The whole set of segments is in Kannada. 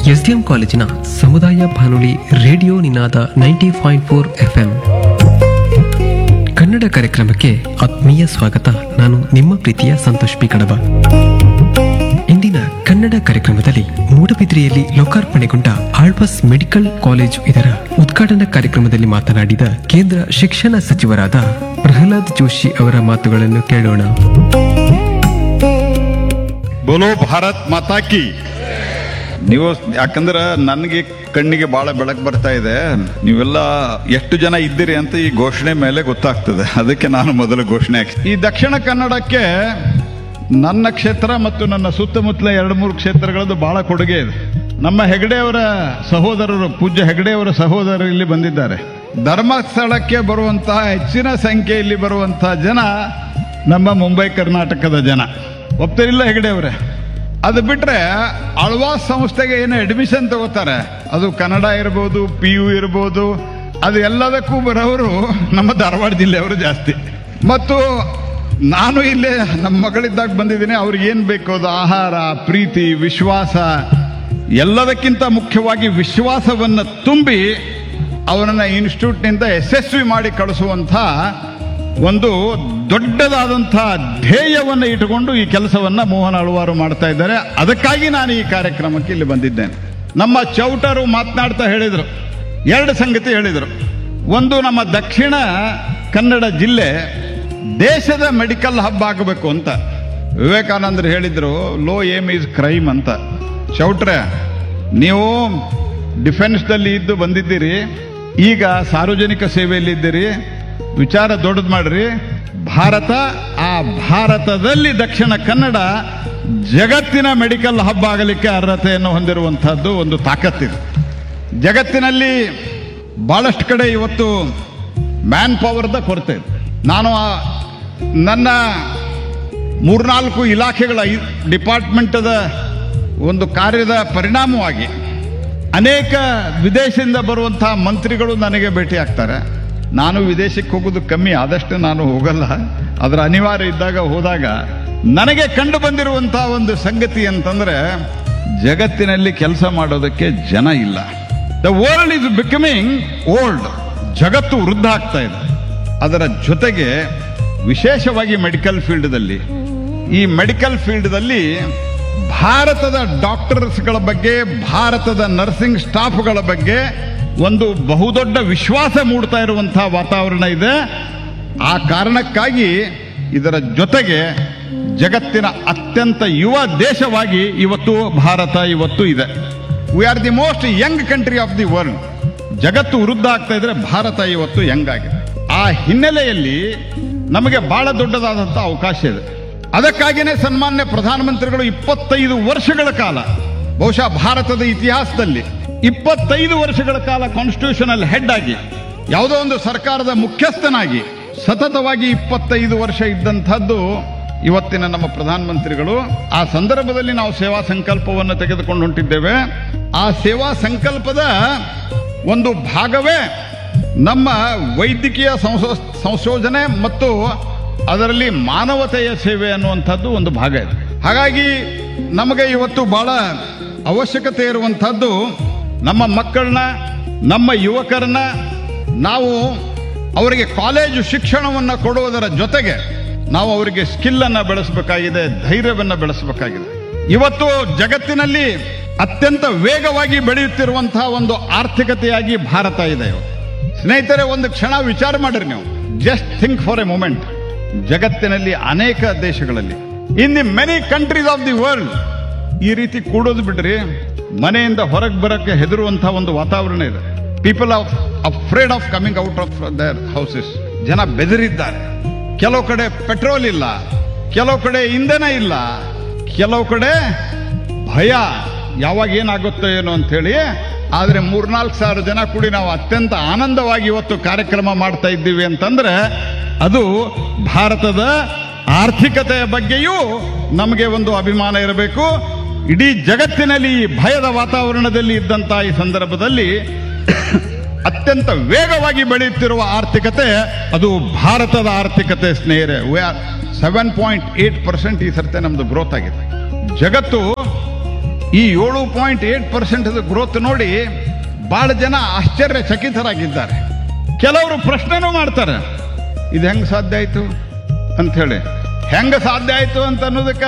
ಎಸ್ಡಿಎಂ ಕಾಲೇಜಿನ ಸಮುದಾಯ ಬಾನುಲಿ radio Ninada ninety point four FM Kannada ಕಾರ್ಯಕ್ರಮಕ್ಕೆ ಆತ್ಮೀಯ ಸ್ವಾಗತ ನಾನು ನಿಮ್ಮ ಪ್ರೀತಿಯ ಸಂತೋಷ್ ಪಿ ಕಡಬ ಇಂದಿನ ಕನ್ನಡ ಕಾರ್ಯಕ್ರಮದಲ್ಲಿ ಮೂಡಬಿದ್ರಿಯಲ್ಲಿ ಲೋಕಾರ್ಪಣೆಗೊಂಡ ಆಳ್ವಾಸ್ ಮೆಡಿಕಲ್ ಕಾಲೇಜು ಇದರ ಉದ್ಘಾಟನಾ ಕಾರ್ಯಕ್ರಮದಲ್ಲಿ ಮಾತನಾಡಿದ ಕೇಂದ್ರ ಶಿಕ್ಷಣ ಸಚಿವರಾದ ಪ್ರಹ್ಲಾದ್ ಜೋಶಿ ಅವರ ಮಾತುಗಳನ್ನು ಕೇಳೋಣ ಬೋಲೋ ಭಾರತ್ ಮಾತಾ ಕಿ ನೀವು ಯಾಕಂದ್ರೆ ನನಗೆ ಕಣ್ಣಿಗೆ ಬಹಳ ಬೆಳಕು ಬರ್ತಾ ಇದೆ ನೀವೆಲ್ಲ ಎಷ್ಟು ಜನ ಇದ್ದೀರಿ ಅಂತ ಈ ಘೋಷಣೆ ಮೇಲೆ ಗೊತ್ತಾಗ್ತದೆ ಅದಕ್ಕೆ ನಾನು ಮೊದಲು ಘೋಷಣೆ ಹಾಕಿ ಈ ದಕ್ಷಿಣ ಕನ್ನಡಕ್ಕೆ ನನ್ನ ಕ್ಷೇತ್ರ ಮತ್ತು ನನ್ನ ಸುತ್ತಮುತ್ತಲ ಎರಡು ಮೂರು ಕ್ಷೇತ್ರಗಳದ್ದು ಬಹಳ ಕೊಡುಗೆ ಇದೆ ನಮ್ಮ ಹೆಗಡೆಯವರ ಸಹೋದರರು ಪೂಜ್ಯ ಹೆಗಡೆಯವರ ಸಹೋದರರು ಇಲ್ಲಿ ಬಂದಿದ್ದಾರೆ ಧರ್ಮಸ್ಥಳಕ್ಕೆ ಬರುವಂತಹ ಹೆಚ್ಚಿನ ಸಂಖ್ಯೆಯಲ್ಲಿ ಬರುವಂತಹ ಜನ ನಮ್ಮ ಮುಂಬೈ ಕರ್ನಾಟಕದ ಜನ ಒಪ್ತಾರಿಲ್ಲ ಹೆಗಡೆ ಅವರೇ ಅದು ಬಿಟ್ರೆ ಅಳ್ವಾಸ್ ಸಂಸ್ಥೆಗೆ ಏನು ಅಡ್ಮಿಷನ್ ತಗೋತಾರೆ ಅದು ಕನ್ನಡ ಇರ್ಬೋದು ಪಿ ಯು ಇರ್ಬೋದು ಅದು ಎಲ್ಲದಕ್ಕೂ ಬರೋರು ನಮ್ಮ ಧಾರವಾಡ ಜಿಲ್ಲೆಯವರು ಜಾಸ್ತಿ ಮತ್ತು ನಾನು ಇಲ್ಲೇ ನಮ್ಮ ಮಗಳಿದ್ದಾಗ ಬಂದಿದ್ದೀನಿ ಅವ್ರಿಗೆ ಏನು ಬೇಕು ಅದು ಆಹಾರ ಪ್ರೀತಿ ವಿಶ್ವಾಸ ಎಲ್ಲದಕ್ಕಿಂತ ಮುಖ್ಯವಾಗಿ ವಿಶ್ವಾಸವನ್ನು ತುಂಬಿ ಅವರನ್ನ ಇನ್ಸ್ಟಿಟ್ಯೂಟ್ನಿಂದ ಯಶಸ್ವಿ ಮಾಡಿ ಕಳಿಸುವಂಥ ಒಂದು ದೊಡ್ಡದಾದಂತಹ ಧ್ಯೇಯವನ್ನು ಇಟ್ಟುಕೊಂಡು ಈ ಕೆಲಸವನ್ನ ಮೋಹನ್ ಅಳ್ವಾರು ಮಾಡ್ತಾ ಇದ್ದಾರೆ ಅದಕ್ಕಾಗಿ ನಾನು ಈ ಕಾರ್ಯಕ್ರಮಕ್ಕೆ ಇಲ್ಲಿ ಬಂದಿದ್ದೇನೆ ನಮ್ಮ ಚೌಟರು ಮಾತನಾಡ್ತಾ ಹೇಳಿದರು ಎರಡು ಸಂಗತಿ ಹೇಳಿದರು ಒಂದು ನಮ್ಮ ದಕ್ಷಿಣ ಕನ್ನಡ ಜಿಲ್ಲೆ ದೇಶದ ಮೆಡಿಕಲ್ ಹಬ್ ಆಗಬೇಕು ಅಂತ ವಿವೇಕಾನಂದರು ಹೇಳಿದ್ರು ಲೋ ಏಮ್ ಈಸ್ ಕ್ರೈಮ್ ಅಂತ ಚೌಟ್ರೆ ನೀವು ಡಿಫೆನ್ಸ್ದಲ್ಲಿ ಇದ್ದು ಬಂದಿದ್ದೀರಿ ಈಗ ಸಾರ್ವಜನಿಕ ಸೇವೆಯಲ್ಲಿದ್ದೀರಿ ವಿಚಾರ ದೊಡ್ಡದು ಮಾಡ್ರಿ ಭಾರತ ಆ ಭಾರತದಲ್ಲಿ ದಕ್ಷಿಣ ಕನ್ನಡ ಜಗತ್ತಿನ ಮೆಡಿಕಲ್ ಹಬ್ ಆಗಲಿಕ್ಕೆ ಅರ್ಹತೆಯನ್ನು ಹೊಂದಿರುವಂತಹದ್ದು ಒಂದು ತಾಕತ್ತಿದೆ ಜಗತ್ತಿನಲ್ಲಿ ಬಹಳಷ್ಟು ಕಡೆ ಇವತ್ತು ಮ್ಯಾನ್ ಪವರ್ದ ಕೊರತೆ ಇದೆ ನಾನು ಆ- ನನ್ನ ಮೂರ್ನಾಲ್ಕು ಇಲಾಖೆಗಳ ಡಿಪಾರ್ಟ್ಮೆಂಟದ ಒಂದು ಕಾರ್ಯದ ಪರಿಣಾಮವಾಗಿ ಅನೇಕ ವಿದೇಶದಿಂದ ಬರುವಂತಹ ಮಂತ್ರಿಗಳು ನನಗೆ ಭೇಟಿ ಆಗ್ತಾರೆ ನಾನು ವಿದೇಶಕ್ಕೆ ಹೋಗೋದು ಕಮ್ಮಿ ಆದಷ್ಟು ನಾನು ಹೋಗಲ್ಲ ಅದರ ಅನಿವಾರ್ಯ ಇದ್ದಾಗ ಹೋದಾಗ ನನಗೆ ಕಂಡು ಬಂದಿರುವಂತಹ ಒಂದು ಸಂಗತಿ ಅಂತಂದ್ರೆ ಜಗತ್ತಿನಲ್ಲಿ ಕೆಲಸ ಮಾಡೋದಕ್ಕೆ ಜನ ಇಲ್ಲ the world is becoming old ಜಗತ್ತು ವೃದ್ಧ ಆಗ್ತಾ ಇದೆ ಅದರ ಜೊತೆಗೆ ವಿಶೇಷವಾಗಿ ಮೆಡಿಕಲ್ ಫೀಲ್ಡ್ದಲ್ಲಿ ಈ ಮೆಡಿಕಲ್ ಫೀಲ್ಡ್ದಲ್ಲಿ ಭಾರತದ ಡಾಕ್ಟರ್ಸ್ಗಳ ಬಗ್ಗೆ ಭಾರತದ ನರ್ಸಿಂಗ್ ಸ್ಟಾಫ್ಗಳ ಬಗ್ಗೆ ಒಂದು ಬಹುದೊಡ್ಡ ವಿಶ್ವಾಸ ಮೂಡ್ತಾ ಇರುವಂತಹ ವಾತಾವರಣ ಇದೆ ಆ ಕಾರಣಕ್ಕಾಗಿ ಇದರ ಜೊತೆಗೆ ಜಗತ್ತಿನ ಅತ್ಯಂತ ಯುವ ದೇಶವಾಗಿ ಇವತ್ತು ಭಾರತ ಇವತ್ತು ಇದೆ we are the most young country of the world ಜಗತ್ತು ವೃದ್ಧ ಆಗ್ತಾ ಇದ್ರೆ ಭಾರತ ಇವತ್ತು ಯಂಗ್ ಆಗಿದೆ ಆ ಹಿನ್ನೆಲೆಯಲ್ಲಿ ನಮಗೆ ಬಹಳ ದೊಡ್ಡದಾದಂತಹ ಅವಕಾಶ ಇದೆ ಅದಕ್ಕಾಗಿಯೇ ಸನ್ಮಾನ್ಯ ಪ್ರಧಾನಮಂತ್ರಿಗಳು ಇಪ್ಪತ್ತೈದು ವರ್ಷಗಳ ಕಾಲ ಬಹುಶಃ ಭಾರತದ ಇತಿಹಾಸದಲ್ಲಿ ಇಪ್ಪತ್ತೈದು ವರ್ಷಗಳ ಕಾಲ ಕಾನ್ಸ್ಟಿಟ್ಯೂಷನಲ್ ಹೆಡ್ ಆಗಿ ಯಾವುದೋ ಒಂದು ಸರ್ಕಾರದ ಮುಖ್ಯಸ್ಥನಾಗಿ ಸತತವಾಗಿ ಇಪ್ಪತ್ತೈದು ವರ್ಷ ಇದ್ದಂಥದ್ದು ಇವತ್ತಿನ ನಮ್ಮ ಪ್ರಧಾನಮಂತ್ರಿಗಳು ಆ ಸಂದರ್ಭದಲ್ಲಿ ನಾವು ಸೇವಾ ಸಂಕಲ್ಪವನ್ನು ತೆಗೆದುಕೊಂಡು ಹೊಂಟಿದ್ದೇವೆ ಆ ಸೇವಾ ಸಂಕಲ್ಪದ ಒಂದು ಭಾಗವೇ ನಮ್ಮ ವೈದ್ಯಕೀಯ ಸಂಶೋ- ಸಂಶೋಧನೆ ಮತ್ತು ಅದರಲ್ಲಿ ಮಾನವತೆಯ ಸೇವೆ ಅನ್ನುವಂಥದ್ದು ಒಂದು ಭಾಗ ಇದೆ ಹಾಗಾಗಿ ನಮಗೆ ಇವತ್ತು ಬಹಳ ಅವಶ್ಯಕತೆ ಇರುವಂಥದ್ದು ನಮ್ಮ ಮಕ್ಕಳನ್ನ ನಮ್ಮ ಯುವಕರನ್ನ ನಾವು ಅವರಿಗೆ ಕಾಲೇಜು ಶಿಕ್ಷಣವನ್ನು ಕೊಡುವುದರ ಜೊತೆಗೆ ನಾವು ಅವರಿಗೆ ಸ್ಕಿಲ್ ಅನ್ನ ಬೆಳೆಸಬೇಕಾಗಿದೆ ಧೈರ್ಯವನ್ನು ಬೆಳೆಸಬೇಕಾಗಿದೆ ಇವತ್ತು ಜಗತ್ತಿನಲ್ಲಿ ಅತ್ಯಂತ ವೇಗವಾಗಿ ಬೆಳೆಯುತ್ತಿರುವಂತಹ ಒಂದು ಆರ್ಥಿಕತೆಯಾಗಿ ಭಾರತ ಇದೆ ಇವತ್ತು. ಸ್ನೇಹಿತರೆ ಒಂದು ಕ್ಷಣ ವಿಚಾರ ಮಾಡಿರಿ ನೀವು just think for a moment ಜಗತ್ತಿನಲ್ಲಿ ಅನೇಕ ದೇಶಗಳಲ್ಲಿ in the many countries of the world ಈ ರೀತಿ ಕೂಡೋದು ಬಿಡ್ರಿ ಮನೆಯಿಂದ ಹೊರಗೆ ಬರಕ್ಕೆ ಹೆದರುವಂತಹ ಒಂದು ವಾತಾವರಣ ಇದೆ people of afraid of coming out of their houses ಜನ ಬೆದರಿದ್ದಾರೆ ಕೆಲವು ಕಡೆ ಪೆಟ್ರೋಲ್ ಇಲ್ಲ ಕೆಲವು ಕಡೆ ಇಂಧನ ಇಲ್ಲ ಕೆಲವು ಕಡೆ ಭಯ ಯಾವಾಗ ಏನಾಗುತ್ತೋ ಏನೋ ಅಂತ ಹೇಳಿ ಆದ್ರೆ ಮೂರ್ನಾಲ್ಕು ಸಾವಿರ ಜನ ಕೂಡಿ ನಾವು ಅತ್ಯಂತ ಆನಂದವಾಗಿ ಇವತ್ತು ಕಾರ್ಯಕ್ರಮ ಮಾಡ್ತಾ ಇದ್ದೀವಿ ಅಂತಂದ್ರೆ ಅದು ಭಾರತದ ಆರ್ಥಿಕತೆಯ ಬಗ್ಗೆಯೂ ನಮಗೆ ಒಂದು ಅಭಿಮಾನ ಇರಬೇಕು ಇಡೀ ಜಗತ್ತಿನಲ್ಲಿ ಈ ಭಯದ ವಾತಾವರಣದಲ್ಲಿ ಇದ್ದಂತಹ ಈ ಸಂದರ್ಭದಲ್ಲಿ ಅತ್ಯಂತ ವೇಗವಾಗಿ ಬೆಳೆಯುತ್ತಿರುವ ಆರ್ಥಿಕತೆ ಅದು ಭಾರತದ ಆರ್ಥಿಕತೆ ಸ್ನೇಹಿತರೆ ಸೆವೆನ್ ಪಾಯಿಂಟ್ ಏಟ್ ಪರ್ಸೆಂಟ್ ಈ ಸರ್ತೆ ನಮ್ದು ಗ್ರೋತ್ ಆಗಿದೆ ಜಗತ್ತು ಈ ಏಳು ಪಾಯಿಂಟ್ ಏಟ್ ಪರ್ಸೆಂಟ್ ಗ್ರೋತ್ ನೋಡಿ ಬಹಳ ಜನ ಆಶ್ಚರ್ಯಚಕಿತರಾಗಿದ್ದಾರೆ ಕೆಲವರು ಪ್ರಶ್ನೆನೂ ಮಾಡ್ತಾರೆ ಇದು ಹೆಂಗ್ ಸಾಧ್ಯ ಆಯ್ತು ಅಂತ ಹೇಳಿ ಹೆಂಗ ಸಾಧ್ಯ ಆಯ್ತು ಅಂತ ಅನ್ನೋದಕ್ಕೆ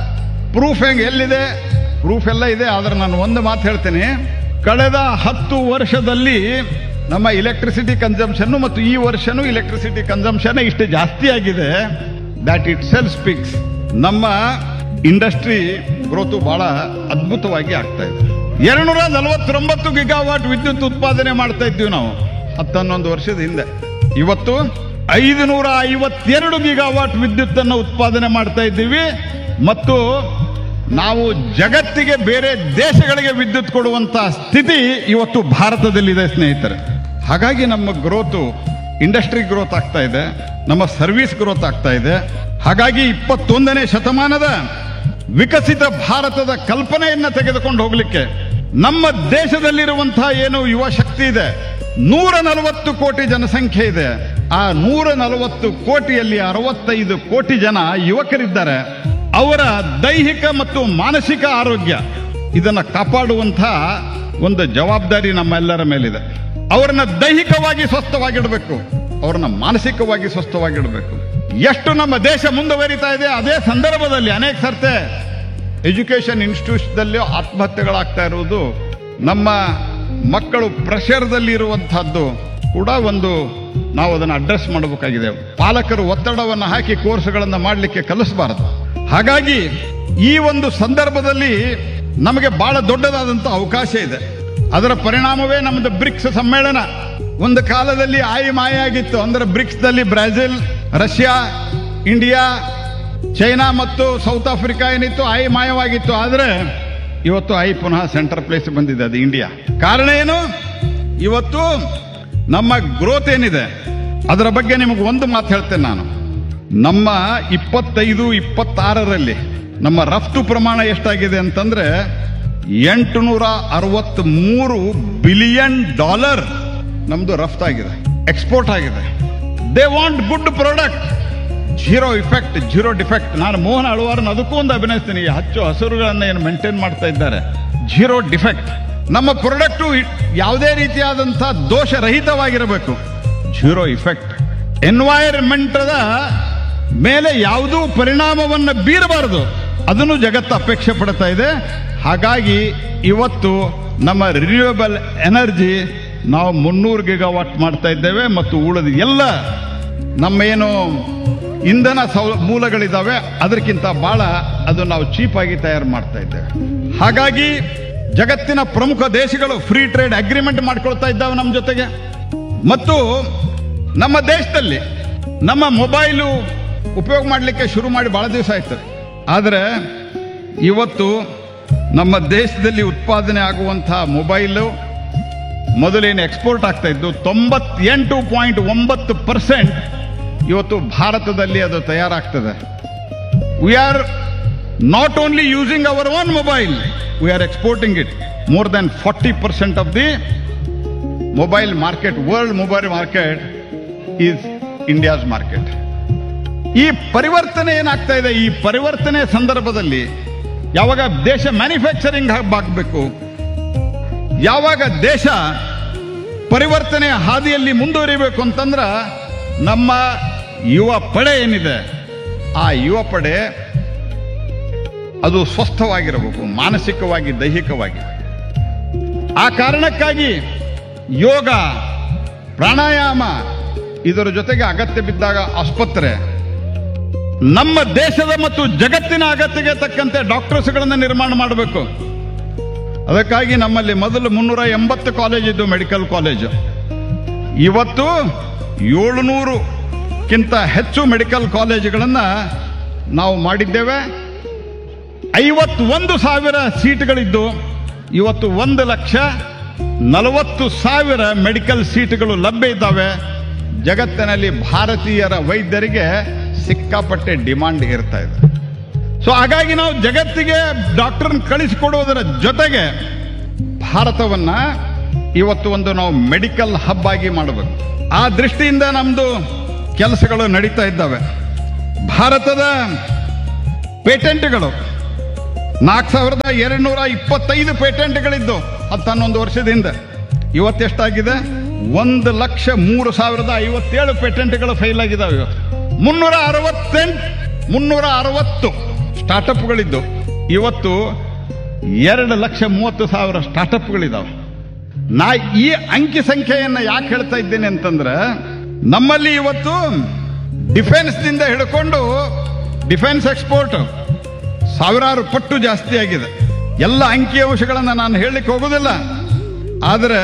ಪ್ರೂಫ್ ಹೆಂಗ್ ಎಲ್ಲಿದೆ ಪ್ರೂಫ್ ಎಲ್ಲ ಇದೆ ಆದ್ರೆ ನಾನು ಒಂದು ಮಾತು ಹೇಳ್ತೇನೆ ಕಳೆದ ಹತ್ತು ವರ್ಷದಲ್ಲಿ ನಮ್ಮ ಇಲೆಕ್ಟ್ರಿಸಿಟಿ ಕನ್ಸಂಪ್ಷನ್ ಮತ್ತು ಈ ವರ್ಷನೂ ಇಲೆಕ್ಟ್ರಿಸಿಟಿ ಕನ್ಸಂಪ್ಷನ್ ಇಷ್ಟು ಜಾಸ್ತಿ ಆಗಿದೆ ದಟ್ ಇಟ್ ಸೆಲ್ ಸ್ಪೀಕ್ಸ್ ನಮ್ಮ ಇಂಡಸ್ಟ್ರಿ ಗ್ರೋತು ಬಹಳ ಅದ್ಭುತವಾಗಿ ಆಗ್ತಾ ಇದೆ ಎರಡ್ನೂರ ನಲವತ್ತೊಂಬತ್ತು ಗಿಗಾವಾಟ್ ವಿದ್ಯುತ್ ಉತ್ಪಾದನೆ ಮಾಡ್ತಾ ಇದ್ವಿ ನಾವು ಹತ್ತನ್ನೊಂದು ವರ್ಷದ ಹಿಂದೆ ಇವತ್ತು ಐದು ನೂರ ಐವತ್ತೆರಡು ಗಿಗಾವಾಟ್ ವಿದ್ಯುತ್ ಅನ್ನು ಉತ್ಪಾದನೆ ಮಾಡ್ತಾ ಇದ್ದೀವಿ ಮತ್ತು ನಾವು ಜಗತ್ತಿಗೆ ಬೇರೆ ದೇಶಗಳಿಗೆ ವಿದ್ಯುತ್ ಕೊಡುವಂತ ಸ್ಥಿತಿ ಇವತ್ತು ಭಾರತದಲ್ಲಿದೆ ಸ್ನೇಹಿತರೆ ಹಾಗಾಗಿ ನಮ್ಮ ಗ್ರೋತು ಇಂಡಸ್ಟ್ರಿ ಗ್ರೋತ್ ಆಗ್ತಾ ಇದೆ ನಮ್ಮ ಸರ್ವಿಸ್ ಗ್ರೋತ್ ಆಗ್ತಾ ಇದೆ ಹಾಗಾಗಿ ಇಪ್ಪತ್ತೊಂದನೇ ಶತಮಾನದ ವಿಕಸಿತ ಭಾರತದ ಕಲ್ಪನೆಯನ್ನ ತೆಗೆದುಕೊಂಡು ಹೋಗ್ಲಿಕ್ಕೆ ನಮ್ಮ ದೇಶದಲ್ಲಿರುವಂತಹ ಏನು ಯುವ ಶಕ್ತಿ ಇದೆ ನೂರ ನಲವತ್ತು ಕೋಟಿ ಜನಸಂಖ್ಯೆ ಇದೆ ಆ ನೂರ ನಲವತ್ತು ಕೋಟಿಯಲ್ಲಿ ಅರವತ್ತೈದು ಕೋಟಿ ಜನ ಯುವಕರಿದ್ದಾರೆ ಅವರ ದೈಹಿಕ ಮತ್ತು ಮಾನಸಿಕ ಆರೋಗ್ಯ ಇದನ್ನ ಕಾಪಾಡುವಂತಹ ಒಂದು ಜವಾಬ್ದಾರಿ ನಮ್ಮೆಲ್ಲರ ಮೇಲಿದೆ ಅವರನ್ನ ದೈಹಿಕವಾಗಿ ಸ್ವಸ್ಥವಾಗಿಡಬೇಕು ಅವ್ರನ್ನ ಮಾನಸಿಕವಾಗಿ ಸ್ವಸ್ಥವಾಗಿಡಬೇಕು ಎಷ್ಟು ನಮ್ಮ ದೇಶ ಮುಂದುವರಿತಾ ಇದೆ ಅದೇ ಸಂದರ್ಭದಲ್ಲಿ ಅನೇಕ ಸರ್ತೆ ಎಜುಕೇಶನ್ ಇನ್ಸ್ಟಿಟ್ಯೂಷನ್ದಲ್ಲಿ ಆತ್ಮಹತ್ಯೆಗಳಾಗ್ತಾ ಇರುವುದು ನಮ್ಮ ಮಕ್ಕಳು ಪ್ರೆಷರ್ದಲ್ಲಿ ಇರುವಂತಹದ್ದು ಕೂಡ ಒಂದು ನಾವು ಅದನ್ನು ಅಡ್ರೆಸ್ ಮಾಡಬೇಕಾಗಿದೆ ಪಾಲಕರು ಒತ್ತಡವನ್ನು ಹಾಕಿ ಕೋರ್ಸ್ಗಳನ್ನು ಮಾಡಲಿಕ್ಕೆ ಕಲಿಸಬಾರದು ಹಾಗಾಗಿ ಈ ಒಂದು ಸಂದರ್ಭದಲ್ಲಿ ನಮಗೆ ಬಹಳ ದೊಡ್ಡದಾದಂಥ ಅವಕಾಶ ಇದೆ ಅದರ ಪರಿಣಾಮವೇ ನಮ್ಮದು ಬ್ರಿಕ್ಸ್ ಸಮ್ಮೇಳನ ಒಂದು ಕಾಲದಲ್ಲಿ ಆಯಿ ಮಾಯ ಆಗಿತ್ತು ಅಂದ್ರೆ ಬ್ರಿಕ್ಸ್ ದಲ್ಲಿ ಬ್ರೆಜಿಲ್ ರಷ್ಯಾ ಇಂಡಿಯಾ ಚೈನಾ ಮತ್ತು ಸೌತ್ ಆಫ್ರಿಕಾ ಏನಿತ್ತು ಐ ಮಾಯವಾಗಿತ್ತು ಆದರೆ ಇವತ್ತು ಐ ಪುನಃ ಸೆಂಟರ್ ಪ್ಲೇಸ್ ಬಂದಿದೆ ಅದು ಇಂಡಿಯಾ ಕಾರಣ ಏನು ಇವತ್ತು ನಮ್ಮ ಗ್ರೋತ್ ಏನಿದೆ ಅದರ ಬಗ್ಗೆ ನಿಮಗೆ ಒಂದು ಮಾತು ಹೇಳ್ತೇನೆ ನಾನು ನಮ್ಮ ಇಪ್ಪತ್ತೈದು ಇಪ್ಪತ್ತಾರರಲ್ಲಿ ನಮ್ಮ ರಫ್ತು ಪ್ರಮಾಣ ಎಷ್ಟಾಗಿದೆ ಅಂತಂದ್ರೆ ಎಂಟುನೂರ ಅರವತ್ತ್ ಮೂರು ಬಿಲಿಯನ್ ಡಾಲರ್ ನಮ್ದು ರಫ್ತಾಗಿದೆ ಎಕ್ಸ್ಪೋರ್ಟ್ ಆಗಿದೆ they want good product zero effect zero defect ನಾನು ಮೋಹನ್ ಅಳವಾರನ್ ಅದಕ್ಕೂ ಒಂದು ಅಭಿನಯಿಸ್ತೀನಿ ಈ ಹಚ್ಚು ಹಸುರುಗಳನ್ನ ಏನು ಮೇಂಟೈನ್ ಮಾಡ್ತಾ ಇದ್ದಾರೆ ಜೀರೋ ಡಿಫೆಕ್ಟ್ ನಮ್ಮ ಪ್ರಾಡಕ್ಟು ಯಾವುದೇ ರೀತಿಯಾದಂತಹ ದೋಷರಹಿತವಾಗಿರಬೇಕು ಜೀರೋ ಇಫೆಕ್ಟ್ ಎನ್ವೈರನ್ಮೆಂಟದ ಮೇಲೆ ಯಾವುದೂ ಪರಿಣಾಮವನ್ನು ಬೀರಬಾರದು ಅದನ್ನು ಜಗತ್ತು ಅಪೇಕ್ಷೆ ಪಡ್ತಾ ಇದೆ ಹಾಗಾಗಿ ಇವತ್ತು ನಮ್ಮ ರಿನ್ಯೂಯಬಲ್ ಎನರ್ಜಿ ನಾವು ಮುನ್ನೂರು ಗಿಗಾವಾಟ್ ಮಾಡ್ತಾ ಇದ್ದೇವೆ ಮತ್ತು ಉಳಿದ ಎಲ್ಲ ನಮ್ಮೇನು ಇಂಧನ ಸೌ ಮೂಲಗಳಿದ್ದಾವೆ ಅದಕ್ಕಿಂತ ಬಹಳ ಅದು ನಾವು ಚೀಪ್ ಆಗಿ ತಯಾರು ಮಾಡ್ತಾ ಇದ್ದೇವೆ ಹಾಗಾಗಿ ಜಗತ್ತಿನ ಪ್ರಮುಖ ದೇಶಗಳು ಫ್ರೀ ಟ್ರೇಡ್ ಅಗ್ರಿಮೆಂಟ್ ಮಾಡ್ಕೊಳ್ತಾ ಇದ್ದಾವೆ ನಮ್ಮ ಜೊತೆಗೆ ಮತ್ತು ನಮ್ಮ ದೇಶದಲ್ಲಿ ನಮ್ಮ ಮೊಬೈಲು ಉಪಯೋಗ ಮಾಡಲಿಕ್ಕೆ ಶುರು ಮಾಡಿ ಬಹಳ ದಿವಸ ಆಯ್ತು ಆದರೆ ಇವತ್ತು ನಮ್ಮ ದೇಶದಲ್ಲಿ ಉತ್ಪಾದನೆ ಆಗುವಂತಹ ಮೊಬೈಲು ಮೊದಲೇನು ಎಕ್ಸ್ಪೋರ್ಟ್ ಆಗ್ತಾ ಇದ್ದು ತೊಂಬತ್ತೆಂಟು ಪಾಯಿಂಟ್ ಒಂಬತ್ತು ಪರ್ಸೆಂಟ್ ಇವತ್ತು ಭಾರತದಲ್ಲಿ ಅದು ತಯಾರಾಗ್ತದೆ we are not only using our own mobile we are exporting it more than forty percent of the mobile market world mobile market is India's market ಈ ಪರಿವರ್ತನೆ ಏನಾಗ್ತಾ ಇದೆ ಈ ಪರಿವರ್ತನೆ ಸಂದರ್ಭದಲ್ಲಿ ಯಾವಾಗ ದೇಶ ಮ್ಯಾನುಫ್ಯಾಕ್ಚರಿಂಗ್ ಆಗಬೇಕು ಯಾವಾಗ ದೇಶ ಪರಿವರ್ತನೆ ಹಾದಿಯಲ್ಲಿ ಮುಂದುವರಿಬೇಕು ಅಂತಂದ್ರ ನಮ್ಮ ಯುವ ಪಡೆ ಏನಿದೆ ಆ ಯುವ ಪಡೆ ಅದು ಸ್ವಸ್ಥವಾಗಿರಬೇಕು ಮಾನಸಿಕವಾಗಿ ದೈಹಿಕವಾಗಿ ಆ ಕಾರಣಕ್ಕಾಗಿ ಯೋಗ ಪ್ರಾಣಾಯಾಮ ಇದರ ಜೊತೆಗೆ ಅಗತ್ಯ ಬಿದ್ದಾಗ ಆಸ್ಪತ್ರೆ ನಮ್ಮ ದೇಶದ ಮತ್ತು ಜಗತ್ತಿನ ಅಗತ್ಯಕ್ಕೆ ತಕ್ಕಂತೆ ಡಾಕ್ಟರ್ಸ್ಗಳನ್ನು ನಿರ್ಮಾಣ ಮಾಡಬೇಕು ಅದಕ್ಕಾಗಿ ನಮ್ಮಲ್ಲಿ ಮೊದಲು ಮುನ್ನೂರ ಎಂಬತ್ತು ಕಾಲೇಜ್ ಇದ್ದು ಮೆಡಿಕಲ್ ಕಾಲೇಜು ಇವತ್ತು ಏಳುನೂರುಕ್ಕಿಂತ ಹೆಚ್ಚು ಮೆಡಿಕಲ್ ಕಾಲೇಜುಗಳನ್ನು ನಾವು ಮಾಡಿದ್ದೇವೆ ಐವತ್ತೊಂದು ಸಾವಿರ ಸೀಟ್ಗಳಿದ್ದು ಇವತ್ತು ಒಂದು ಲಕ್ಷ ನಲವತ್ತು ಸಾವಿರ ಮೆಡಿಕಲ್ ಸೀಟ್ಗಳು ಲಭ್ಯ ಇದ್ದಾವೆ ಜಗತ್ತಿನಲ್ಲಿ ಭಾರತೀಯರ ವೈದ್ಯರಿಗೆ ಸಿಕ್ಕಾಪಟ್ಟೆ ಡಿಮಾಂಡ್ ಇರ್ತಾ ಇದೆ ಸೊ ಹಾಗಾಗಿ ನಾವು ಜಗತ್ತಿಗೆ ಡಾಕ್ಟರ್ ಕಳಿಸಿಕೊಡುವುದರ ಜೊತೆಗೆ ಭಾರತವನ್ನ ಇವತ್ತು ಒಂದು ನಾವು ಮೆಡಿಕಲ್ ಹಬ್ ಆಗಿ ಮಾಡಬೇಕು ಆ ದೃಷ್ಟಿಯಿಂದ ನಮ್ದು ಕೆಲಸಗಳು ನಡೀತಾ ಇದ್ದಾವೆ ಭಾರತದ ಪೇಟೆಂಟ್ಗಳು ನಾಲ್ಕು ಸಾವಿರದ ಎರಡ್ನೂರ ಇಪ್ಪತ್ತೈದು ಪೇಟೆಂಟ್ಗಳಿದ್ದು ಹತ್ತು ಹನ್ನೊಂದು ವರ್ಷದಿಂದ ಇವತ್ತೆಷ್ಟಾಗಿದೆ ಒಂದು ಲಕ್ಷ ಮೂರು ಸಾವಿರದ ಐವತ್ತೇಳು ಪೇಟೆಂಟ್ಗಳು ಫೈಲ್ ಆಗಿದ್ದಾವೆ ಇವತ್ತು ಮುನ್ನೂರ ಅರವತ್ತೆಂಟು ಮುನ್ನೂರ ಅರವತ್ತು ಸ್ಟಾರ್ಟಪ್ಗಳಿದ್ದು ಇವತ್ತು ಎರಡು ಲಕ್ಷ ಮೂವತ್ತು ಸಾವಿರ ಸ್ಟಾರ್ಟಪ್ಗಳಿದ್ದಾವೆ ನಾ ಈ ಅಂಕಿ ಸಂಖ್ಯೆಯನ್ನ ಯಾಕೆ ಹೇಳ್ತಾ ಇದ್ದೇನೆ ಅಂತಂದ್ರೆ ನಮ್ಮಲ್ಲಿ ಇವತ್ತು ಡಿಫೆನ್ಸ್ ದಿಂದ ಹಿಡ್ಕೊಂಡು ಡಿಫೆನ್ಸ್ ಎಕ್ಸ್ಪೋರ್ಟ್ ಸಾವಿರಾರು ಪಟ್ಟು ಜಾಸ್ತಿ ಆಗಿದೆ ಎಲ್ಲ ಅಂಕಿಅಂಶಗಳನ್ನು ನಾನು ಹೇಳಲಿಕ್ಕೆ ಹೋಗೋದಿಲ್ಲ ಆದರೆ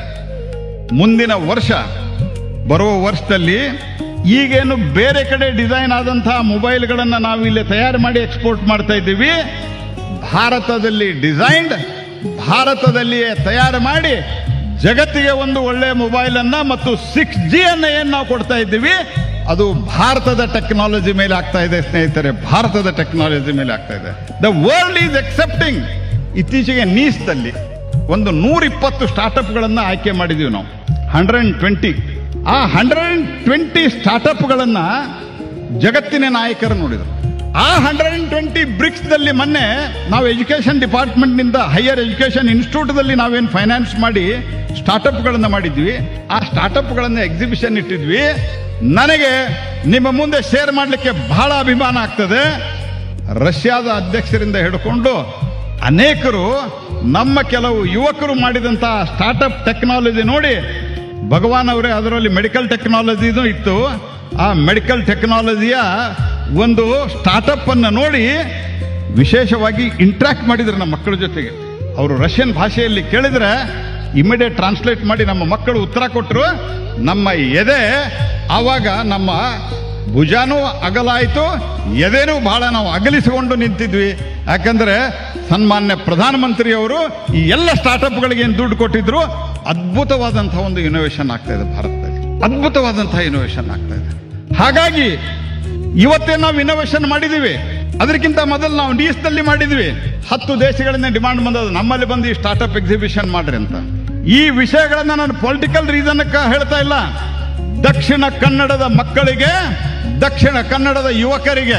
ಮುಂದಿನ ವರ್ಷ ಬರುವ ವರ್ಷದಲ್ಲಿ ಈಗೇನು ಬೇರೆ ಕಡೆ ಡಿಸೈನ್ ಆದಂತಹ ಮೊಬೈಲ್ಗಳನ್ನು ನಾವು ಇಲ್ಲಿ ತಯಾರು ಮಾಡಿ ಎಕ್ಸ್ಪೋರ್ಟ್ ಮಾಡ್ತಾ ಇದ್ದೀವಿ ಭಾರತದಲ್ಲಿ ಡಿಸೈನ್ಡ್ ಭಾರತದಲ್ಲಿಯೇ ತಯಾರು ಮಾಡಿ ಜಗತ್ತಿಗೆ ಒಂದು ಒಳ್ಳೆ ಮೊಬೈಲ್ ಅನ್ನ ಮತ್ತು ಸಿಕ್ಸ್ ಜಿ ಅನ್ನ ಏನ್ ನಾವು ಕೊಡ್ತಾ ಇದ್ದೀವಿ ಅದು ಭಾರತದ ಟೆಕ್ನಾಲಜಿ ಮೇಲೆ ಆಗ್ತಾ ಇದೆ ಸ್ನೇಹಿತರೆ ಭಾರತದ ಟೆಕ್ನಾಲಜಿ ಮೇಲೆ ಆಗ್ತಾ ಇದೆ ದ ವರ್ಲ್ಡ್ ಈಸ್ ಎಕ್ಸೆಪ್ಟಿಂಗ್ ಇತ್ತೀಚೆಗೆ ನೀಸ್ದಲ್ಲಿ ಒಂದು ನೂರ ಇಪ್ಪತ್ತು ಸ್ಟಾರ್ಟ್ಅಪ್ಗಳನ್ನ ಆಯ್ಕೆ ಮಾಡಿದೀವಿ ನಾವು ಹಂಡ್ರೆಡ್ ಅಂಡ್ ಟ್ವೆಂಟಿ ಆ ಹಂಡ್ರೆಡ್ ಅಂಡ್ ಟ್ವೆಂಟಿ ಸ್ಟಾರ್ಟ್ಅಪ್ಗಳನ್ನ ಜಗತ್ತಿನ ನಾಯಕರು ನೋಡಿದರು ಆ ಹಂಡ್ರೆಡ್ ಅಂಡ್ ಟ್ವೆಂಟಿ ಬ್ರಿಕ್ಸ್ ದಲ್ಲಿ ಮೊನ್ನೆ ನಾವು ಎಜುಕೇಶನ್ ಡಿಪಾರ್ಟ್ಮೆಂಟ್ ನಿಂದ ಹೈಯರ್ ಎಜುಕೇಶನ್ ಇನ್ಸ್ಟಿಟ್ಯೂಟ್ ದಲ್ಲಿ ನಾವೇನು ಫೈನಾನ್ಸ್ ಮಾಡಿ ಸ್ಟಾರ್ಟ್ಅಪ್ ಗಳನ್ನ ಮಾಡಿದ್ವಿ ಆ ಸ್ಟಾರ್ಟ್ಅಪ್ ಗಳನ್ನ ಎಕ್ಸಿಬಿಷನ್ ಇಟ್ಟಿದ್ವಿ ನನಗೆ ನಿಮ್ಮ ಮುಂದೆ ಶೇರ್ ಮಾಡಲಿಕ್ಕೆ ಬಹಳ ಅಭಿಮಾನ ಆಗ್ತದೆ ರಷ್ಯಾದ ಅಧ್ಯಕ್ಷರಿಂದ ಹಿಡ್ಕೊಂಡು ಅನೇಕರು ನಮ್ಮ ಕೆಲವು ಯುವಕರು ಮಾಡಿದಂತಹ ಸ್ಟಾರ್ಟ್ಅಪ್ ಟೆಕ್ನಾಲಜಿ ನೋಡಿ ಭಗವಾನ್ ಅವರೇ ಅದರಲ್ಲಿ ಮೆಡಿಕಲ್ ಟೆಕ್ನಾಲಜಿನೂ ಇತ್ತು ಆ ಮೆಡಿಕಲ್ ಟೆಕ್ನಾಲಜಿಯ ಒಂದು ಸ್ಟಾರ್ಟ್ಅಪ್ ಅನ್ನು ನೋಡಿ ವಿಶೇಷವಾಗಿ ಇಂಟ್ರಾಕ್ಟ್ ಮಾಡಿದ್ರು ನಮ್ಮ ಮಕ್ಕಳ ಜೊತೆಗೆ ಅವರು ರಷ್ಯನ್ ಭಾಷೆಯಲ್ಲಿ ಕೇಳಿದ್ರೆ ಇಮಿಡಿಯೇಟ್ ಟ್ರಾನ್ಸ್ಲೇಟ್ ಮಾಡಿ ನಮ್ಮ ಮಕ್ಕಳು ಉತ್ತರ ಕೊಟ್ಟರು ನಮ್ಮ ಎದೆ ಆವಾಗ ನಮ್ಮ ಭುಜಾನೂ ಅಗಲಾಯಿತು ಎದೆನೂ ಬಹಳ ನಾವು ಅಗಲಿಸಿಕೊಂಡು ನಿಂತಿದ್ವಿ ಯಾಕಂದ್ರೆ ಸನ್ಮಾನ್ಯ ಪ್ರಧಾನಮಂತ್ರಿಯವರು ಈ ಎಲ್ಲ ಸ್ಟಾರ್ಟ್ಅಪ್ಗಳಿಗೆ ಏನು ದುಡ್ಡು ಕೊಟ್ಟಿದ್ರು ಅದ್ಭುತವಾದಂತಹ ಒಂದು ಇನೋವೇಷನ್ ಆಗ್ತಾ ಇದೆ ಭಾರತದಲ್ಲಿ ಅದ್ಭುತವಾದಂತಹ ಇನೋವೇಷನ್ ಆಗ್ತಾ ಇದೆ ಹಾಗಾಗಿ ಇವತ್ತೇ ನಾವು ಇನೋವೇಷನ್ ಮಾಡಿದೀವಿ ಅದಕ್ಕಿಂತ ಮೊದಲು ನಾವು ನಲ್ಲಿ ಮಾಡಿದ್ವಿ ಹತ್ತು ದೇಶಗಳಿಂದ ಡಿಮಾಂಡ್ ಬಂದದ್ದು ನಮ್ಮಲ್ಲಿ ಬಂದು ಈ ಸ್ಟಾರ್ಟ್ಅಪ್ ಎಕ್ಸಿಬಿಷನ್ ಮಾಡ್ರಿ ಅಂತ ಈ ವಿಷಯಗಳನ್ನ ನಾನು ಪೊಲಿಟಿಕಲ್ ರೀಸನ್ ಹೇಳ್ತಾ ಇಲ್ಲ ದಕ್ಷಿಣ ಕನ್ನಡದ ಮಕ್ಕಳಿಗೆ ದಕ್ಷಿಣ ಕನ್ನಡದ ಯುವಕರಿಗೆ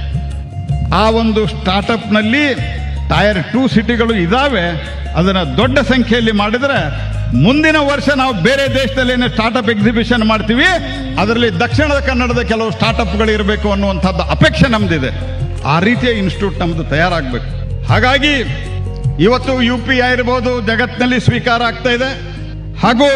ಆ ಒಂದು ಸ್ಟಾರ್ಟ್ಅಪ್ ನಲ್ಲಿ ಟೈರ್ ಟೂ ಸಿಟಿಗಳು ಇದಾವೆ ಅದನ್ನ ದೊಡ್ಡ ಸಂಖ್ಯೆಯಲ್ಲಿ ಮಾಡಿದ್ರೆ ಮುಂದಿನ ವರ್ಷ ನಾವು ಬೇರೆ ದೇಶದಲ್ಲಿ ಏನು ಸ್ಟಾರ್ಟ್ಅಪ್ ಎಕ್ಸಿಬಿಷನ್ ಮಾಡ್ತೀವಿ ಅದರಲ್ಲಿ ದಕ್ಷಿಣದ ಕನ್ನಡದ ಕೆಲವು ಸ್ಟಾರ್ಟ್ಅಪ್ಗಳು ಇರಬೇಕು ಅನ್ನುವಂಥದ್ದು ಅಪೇಕ್ಷೆ ನಮ್ದಿದೆ ಆ ರೀತಿಯ ಇನ್ಸ್ಟಿಟ್ಯೂಟ್ ನಮ್ದು ತಯಾರಾಗಬೇಕು ಹಾಗಾಗಿ ಇವತ್ತು ಯು ಪಿ ಐ ಇರ್ಬೋದು ಜಗತ್ತಿನಲ್ಲಿ ಸ್ವೀಕಾರ ಆಗ್ತಾ ಇದೆ ಹಾಗೂ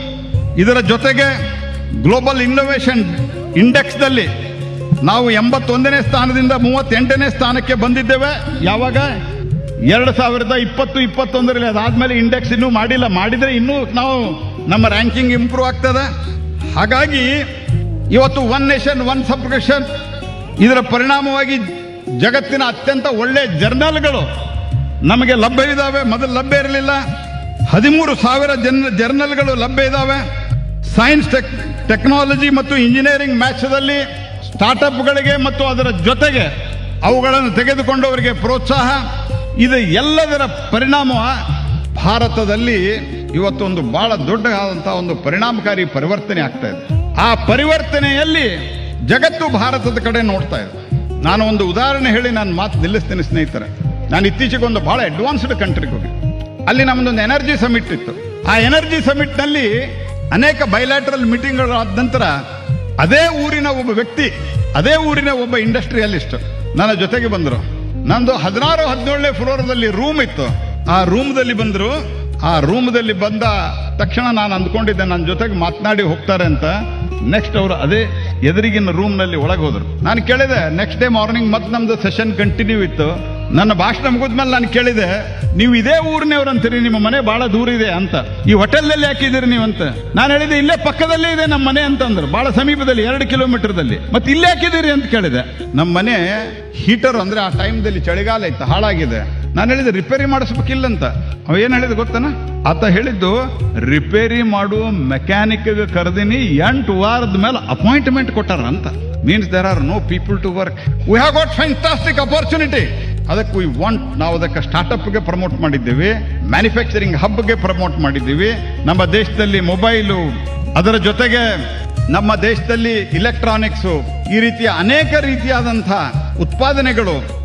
ಇದರ ಜೊತೆಗೆ ಗ್ಲೋಬಲ್ ಇನ್ನೋವೇಷನ್ ಇಂಡೆಕ್ಸ್ನಲ್ಲಿ ನಾವು ಎಂಬತ್ತೊಂದನೇ ಸ್ಥಾನದಿಂದ ಮೂವತ್ತೆಂಟನೇ ಸ್ಥಾನಕ್ಕೆ ಬಂದಿದ್ದೇವೆ ಯಾವಾಗ ಎರಡು ಸಾವಿರದ ಇಪ್ಪತ್ತು ಇಪ್ಪತ್ತೊಂದರಲ್ಲಿ ಅದಾದ್ಮೇಲೆ ಇಂಡೆಕ್ಸ್ ಇನ್ನೂ ಮಾಡಿಲ್ಲ ಮಾಡಿದ್ರೆ ಇನ್ನೂ ನಾವು ನಮ್ಮ ರ್ಯಾಂಕಿಂಗ್ ಇಂಪ್ರೂವ್ ಆಗ್ತದೆ ಹಾಗಾಗಿ ಇವತ್ತು ಒನ್ ನೇಷನ್ ಒನ್ ಸಬ್ಸ್ಕ್ರಿಪ್ಷನ್ ಇದರ ಪರಿಣಾಮವಾಗಿ ಜಗತ್ತಿನ ಅತ್ಯಂತ ಒಳ್ಳೆ ಜರ್ನಲ್ಗಳು ನಮಗೆ ಲಭ್ಯವಿದ್ದಾವೆ ಮೊದಲು ಲಭ್ಯ ಇರಲಿಲ್ಲ ಹದಿಮೂರು ಸಾವಿರ ಜನ್ ಜರ್ನಲ್ಗಳು ಲಭ್ಯ ಇದ್ದಾವೆ ಸೈನ್ಸ್ ಟೆಕ್ ಟೆಕ್ನಾಲಜಿ ಮತ್ತು ಇಂಜಿನಿಯರಿಂಗ್ ಮ್ಯಾಥ್ಸ್ದಲ್ಲಿ ಸ್ಟಾರ್ಟ್ಅಪ್ಗಳಿಗೆ ಮತ್ತು ಅದರ ಜೊತೆಗೆ ಅವುಗಳನ್ನು ತೆಗೆದುಕೊಂಡವರಿಗೆ ಪ್ರೋತ್ಸಾಹ ಇದು ಎಲ್ಲದರ ಪರಿಣಾಮ ಭಾರತದಲ್ಲಿ ಇವತ್ತೊಂದು ಬಹಳ ದೊಡ್ಡದಾದಂತಹ ಒಂದು ಪರಿಣಾಮಕಾರಿ ಪರಿವರ್ತನೆ ಆಗ್ತಾ ಇದೆ ಆ ಪರಿವರ್ತನೆಯಲ್ಲಿ ಜಗತ್ತು ಭಾರತದ ಕಡೆ ನೋಡ್ತಾ ಇದೆ ನಾನು ಒಂದು ಉದಾಹರಣೆ ಹೇಳಿ ನಾನು ಮಾತು ನಿಲ್ಲಿಸ್ತೀನಿ ಸ್ನೇಹಿತರೆ ನಾನು ಇತ್ತೀಚೆಗೆ ಒಂದು ಬಹಳ ಅಡ್ವಾನ್ಸ್ಡ್ ಕಂಟ್ರಿಗೆ ಹೋಗಿ ಅಲ್ಲಿ ನಮ್ಮದೊಂದು ಎನರ್ಜಿ ಸಮಿಟ್ ಇತ್ತು ಆ ಎನರ್ಜಿ ಸಮಿಟ್ ನಲ್ಲಿ ಅನೇಕ ಬೈಲ್ಯಾಟ್ರಲ್ ಮೀಟಿಂಗ್ಗಳಾದ ನಂತರ ಅದೇ ಊರಿನ ಒಬ್ಬ ವ್ಯಕ್ತಿ ಅದೇ ಊರಿನ ಒಬ್ಬ ಇಂಡಸ್ಟ್ರಿಯಲಿಸ್ಟ್ ನನ್ನ ಜೊತೆಗೆ ಬಂದರು ನಂದು ಹದಿನಾರು ಹದಿನೇಳನೇ ಫ್ಲೋರ್ದಲ್ಲಿ ರೂಮ್ ಇತ್ತು ಆ ರೂಮ್ದಲ್ಲಿ ಬಂದರು ಆ ರೂಮ್ದಲ್ಲಿ ಬಂದ ತಕ್ಷಣ ನಾನು ಅಂದ್ಕೊಂಡಿದ್ದೆ ನನ್ನ ಜೊತೆಗೆ ಮಾತನಾಡಿ ಹೋಗ್ತಾರೆ ಅಂತ ನೆಕ್ಸ್ಟ್ ಅವರು ಅದೇ ಎದುರಿಗಿನ ರೂಮ್ನಲ್ಲಿ ಒಳಗೆ ಹೋದ್ರು ನಾನು ಕೇಳಿದೆ ನೆಕ್ಸ್ಟ್ ಡೇ ಮಾರ್ನಿಂಗ್ ಮತ್ತೆ ನಮ್ದು ಸೆಷನ್ ಕಂಟಿನ್ಯೂ ಇತ್ತು ನನ್ನ ಭಾಷಣ ಮುಗಿದ್ಮೇಲೆ ನಾನು ಕೇಳಿದೆ ನೀವು ಇದೇ ಊರಿನವ್ರು ಅಂತೀರಿ ನಿಮ್ಮ ಮನೆ ಬಹಳ ದೂರ ಇದೆ ಅಂತ ಈ ಹೋಟೆಲ್ನಲ್ಲಿ ಹಾಕಿದ್ದೀರಿ ನೀವು ಅಂತ ನಾನು ಹೇಳಿದೆ ಇಲ್ಲೇ ಪಕ್ಕದಲ್ಲೇ ಇದೆ ನಮ್ಮ ಮನೆ ಅಂತಂದ್ರು ಬಹಳ ಸಮೀಪದಲ್ಲಿ ಎರಡು ಕಿಲೋಮೀಟರ್ದಲ್ಲಿ ಮತ್ತೆ ಇಲ್ಲೇ ಹಾಕಿದ್ದೀರಿ ಅಂತ ಕೇಳಿದೆ ನಮ್ಮ ಮನೆ ಹೀಟರ್ ಅಂದ್ರೆ ಆ ಟೈಮ್ದಲ್ಲಿ ಚಳಿಗಾಲ ಇತ್ತು ಹಾಳಾಗಿದೆ ನಾನು ಹೇಳಿದೆ ರಿಪೇರಿ ಮಾಡಿಸ್ಬೇಕಿಲ್ಲ ಅಂತ ಅವ ಏನ್ ಹೇಳಿದ ಗೊತ್ತನ ಆತ ಹೇಳಿದ್ದು ರಿಪೇರಿ ಮಾಡುವ ಮೆಕ್ಯಾನಿಕ್ ಕರೆದಿನಿ ಎಂಟು ವಾರದ ಮೇಲೆ ಅಪಾಯಿಂಟ್ಮೆಂಟ್ ಕೊಟ್ಟಾರ ಅಂತ means there are no people to work we have got fantastic opportunity ಅದಕ್ಕೆ ವಿ ವಾಂಟ್ ನಾವು ಅದಕ್ಕೆ ಸ್ಟಾರ್ಟ್ಅಪ್ಗೆ ಪ್ರಮೋಟ್ ಮಾಡಿದ್ದೀವಿ ಮ್ಯಾನುಫ್ಯಾಕ್ಚರಿಂಗ್ ಹಬ್ಗೆ ಪ್ರಮೋಟ್ ಮಾಡಿದ್ದೀವಿ ನಮ್ಮ ದೇಶದಲ್ಲಿ ಮೊಬೈಲು ಅದರ ಜೊತೆಗೆ ನಮ್ಮ ದೇಶದಲ್ಲಿ ಇಲೆಕ್ಟ್ರಾನಿಕ್ಸ್ ಈ ರೀತಿಯ ಅನೇಕ ರೀತಿಯಾದಂತಹ ಉತ್ಪಾದನೆಗಳು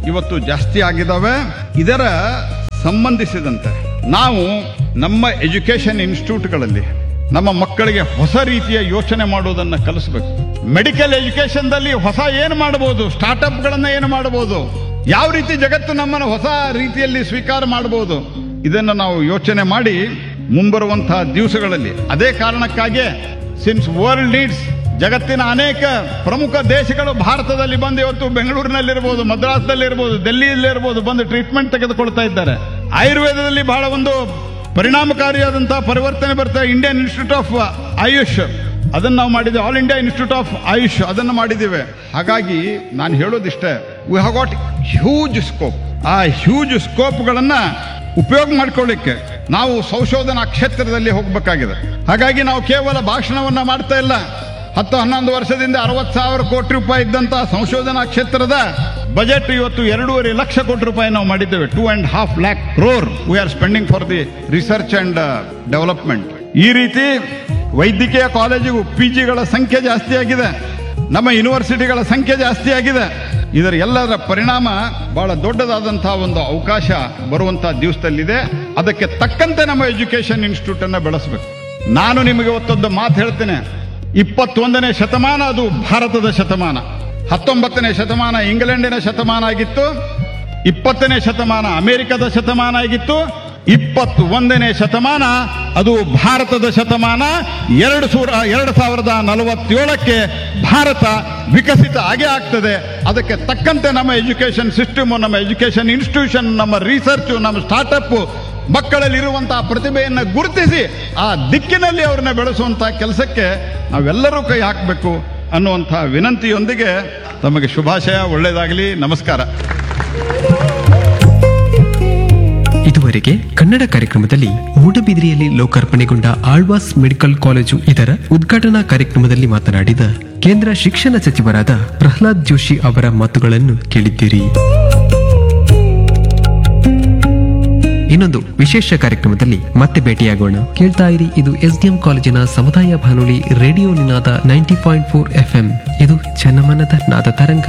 ಇವತ್ತು ಜಾಸ್ತಿ ಆಗಿದ್ದಾವೆ ಇದರ ಸಂಬಂಧಿಸಿದಂತೆ ನಾವು ನಮ್ಮ ಎಜುಕೇಶನ್ ಇನ್ಸ್ಟಿಟ್ಯೂಟ್ಗಳಲ್ಲಿ ನಮ್ಮ ಮಕ್ಕಳಿಗೆ ಹೊಸ ರೀತಿಯ ಯೋಚನೆ ಮಾಡುವುದನ್ನು ಕಲಿಸಬೇಕು ಮೆಡಿಕಲ್ ಎಜುಕೇಶನ್ದಲ್ಲಿ ಹೊಸ ಏನು ಮಾಡಬಹುದು ಸ್ಟಾರ್ಟ್ಅಪ್ಗಳನ್ನ ಏನು ಮಾಡಬಹುದು ಯಾವ ರೀತಿ ಜಗತ್ತು ನಮ್ಮನ್ನು ಹೊಸ ರೀತಿಯಲ್ಲಿ ಸ್ವೀಕಾರ ಮಾಡಬಹುದು ಇದನ್ನು ನಾವು ಯೋಚನೆ ಮಾಡಿ ಮುಂಬರುವಂತಹ ದಿವಸಗಳಲ್ಲಿ ಅದೇ ಕಾರಣಕ್ಕಾಗಿ ಸಿನ್ಸ್ ವರ್ಲ್ಡ್ ನೀಡ್ಸ್ ಜಗತ್ತಿನ ಅನೇಕ ಪ್ರಮುಖ ದೇಶಗಳು ಭಾರತದಲ್ಲಿ ಬಂದು ಇವತ್ತು ಬೆಂಗಳೂರಿನಲ್ಲಿರ್ಬೋದು ಮದ್ರಾಸ್ನಲ್ಲಿರ್ಬೋದು ಡೆಲ್ಲಿಯಲ್ಲಿರ್ಬೋದು ಬಂದು ಟ್ರೀಟ್ಮೆಂಟ್ ತೆಗೆದುಕೊಳ್ತಾ ಇದ್ದಾರೆ ಆಯುರ್ವೇದದಲ್ಲಿ ಬಹಳ ಒಂದು ಪರಿಣಾಮಕಾರಿಯಾದಂತಹ ಪರಿವರ್ತನೆ ಬರ್ತಾ ಇಂಡಿಯನ್ ಇನ್ಸ್ಟಿಟ್ಯೂಟ್ ಆಫ್ ಆಯುಷ್ ಅದನ್ನು ನಾವು ಮಾಡಿದ್ದೇವೆ All India Institute of AYUSH ಅದನ್ನು ಮಾಡಿದ್ದೇವೆ ಹಾಗಾಗಿ ನಾನು ಹೇಳೋದಿಷ್ಟೇ we have got huge scope ಆ ಹ್ಯೂಜ್ ಸ್ಕೋಪ್ಗಳನ್ನ ಉಪಯೋಗ ಮಾಡ್ಕೊಳ್ಳಿಕ್ಕೆ ನಾವು ಸಂಶೋಧನಾ ಕ್ಷೇತ್ರದಲ್ಲಿ ಹೋಗಬೇಕಾಗಿದೆ ಹಾಗಾಗಿ ನಾವು ಕೇವಲ ಭಾಷಣವನ್ನ ಮಾಡ್ತಾ ಇಲ್ಲ ಹತ್ತು ಹನ್ನೊಂದು ವರ್ಷದಿಂದ ಅರವತ್ತು ಸಾವಿರ ಕೋಟಿ ರೂಪಾಯಿ ಇದ್ದಂತಹ ಸಂಶೋಧನಾ ಕ್ಷೇತ್ರದ ಬಜೆಟ್ ಇವತ್ತು ಎರಡೂವರೆ ಲಕ್ಷ ಕೋಟಿ ರೂಪಾಯಿ ನಾವು ಮಾಡಿದ್ದೇವೆ two and half lakh crore we are spending for the research and development ಈ ರೀತಿ ವೈದ್ಯಕೀಯ ಕಾಲೇಜಿಗೂ ಪಿ ಜಿಗಳ ಸಂಖ್ಯೆ ಜಾಸ್ತಿ ಆಗಿದೆ ನಮ್ಮ ಯೂನಿವರ್ಸಿಟಿಗಳ ಸಂಖ್ಯೆ ಜಾಸ್ತಿ ಆಗಿದೆ ಇದರ ಎಲ್ಲರ ಪರಿಣಾಮ ಬಹಳ ದೊಡ್ಡದಾದಂತಹ ಒಂದು ಅವಕಾಶ ಬರುವಂತಹ ದಿವಸದಲ್ಲಿದೆ ಅದಕ್ಕೆ ತಕ್ಕಂತೆ ನಮ್ಮ ಎಜುಕೇಶನ್ ಇನ್ಸ್ಟಿಟ್ಯೂಟ್ ಅನ್ನ ಬೆಳೆಸಬೇಕು ನಾನು ನಿಮಗೆ ಒತ್ತೊಂದು ಮಾತು ಹೇಳ್ತೇನೆ ಇಪ್ಪತ್ತೊಂದನೇ ಶತಮಾನ ಅದು ಭಾರತದ ಶತಮಾನ ಹತ್ತೊಂಬತ್ತನೇ ಶತಮಾನ ಇಂಗ್ಲೆಂಡಿನ ಶತಮಾನ ಆಗಿತ್ತು ಇಪ್ಪತ್ತನೇ ಶತಮಾನ ಅಮೆರಿಕದ ಶತಮಾನ ಆಗಿತ್ತು ಇಪ್ಪತ್ತು ಒಂದನೇ ಶತಮಾನ ಅದು ಭಾರತದ ಶತಮಾನ ಎರಡು ಸೂರ ಎರಡು ಸಾವಿರದ ನಲವತ್ತೇಳಕ್ಕೆ ಭಾರತ ವಿಕಸಿತ ಆಗೇ ಆಗ್ತದೆ ಅದಕ್ಕೆ ತಕ್ಕಂತೆ ನಮ್ಮ ಎಜುಕೇಶನ್ ಸಿಸ್ಟಮ್ ನಮ್ಮ ಎಜುಕೇಶನ್ ಇನ್ಸ್ಟಿಟ್ಯೂಷನ್ ನಮ್ಮ ರಿಸರ್ಚ್ ನಮ್ಮ ಸ್ಟಾರ್ಟಪ್ ಮಕ್ಕಳಲ್ಲಿ ಇರುವಂತಹ ಪ್ರತಿಭೆಯನ್ನು ಗುರುತಿಸಿ ಆ ದಿಕ್ಕಿನಲ್ಲಿ ಅವ್ರನ್ನ ಬೆಳೆಸುವಂತಹ ಕೆಲಸಕ್ಕೆ ನಾವೆಲ್ಲರೂ ಕೈ ಹಾಕಬೇಕು ಅನ್ನುವಂತಹ ವಿನಂತಿಯೊಂದಿಗೆ ತಮಗೆ ಶುಭಾಶಯ ಒಳ್ಳೆಯದಾಗಲಿ ನಮಸ್ಕಾರ ಇದುವರೆಗೆ ಕನ್ನಡ ಕಾರ್ಯಕ್ರಮದಲ್ಲಿ ಮೂಡಬಿದಿರಿಯಲ್ಲಿ ಲೋಕಾರ್ಪಣೆಗೊಂಡ ಆಳ್ವಾಸ್ ಮೆಡಿಕಲ್ ಕಾಲೇಜು ಇದರ ಉದ್ಘಾಟನಾ ಕಾರ್ಯಕ್ರಮದಲ್ಲಿ ಮಾತನಾಡಿದ ಕೇಂದ್ರ ಶಿಕ್ಷಣ ಸಚಿವರಾದ ಪ್ರಹ್ಲಾದ್ ಜೋಶಿ ಅವರ ಮಾತುಗಳನ್ನು ಕೇಳಿದ್ದೀರಿ ಇನ್ನೊಂದು ವಿಶೇಷ ಕಾರ್ಯಕ್ರಮದಲ್ಲಿ ಮತ್ತೆ ಭೇಟಿಯಾಗೋಣ ಕೇಳ್ತಾ ಇರಿ ಇದು ಎಸ್ಡಿಎಂ ಕಾಲೇಜಿನ ಸಮುದಾಯ ಬಾನುಲಿ radio Ninada ninety point four FM ಇದು ಜನಮನದ ನಾದ ತರಂಗ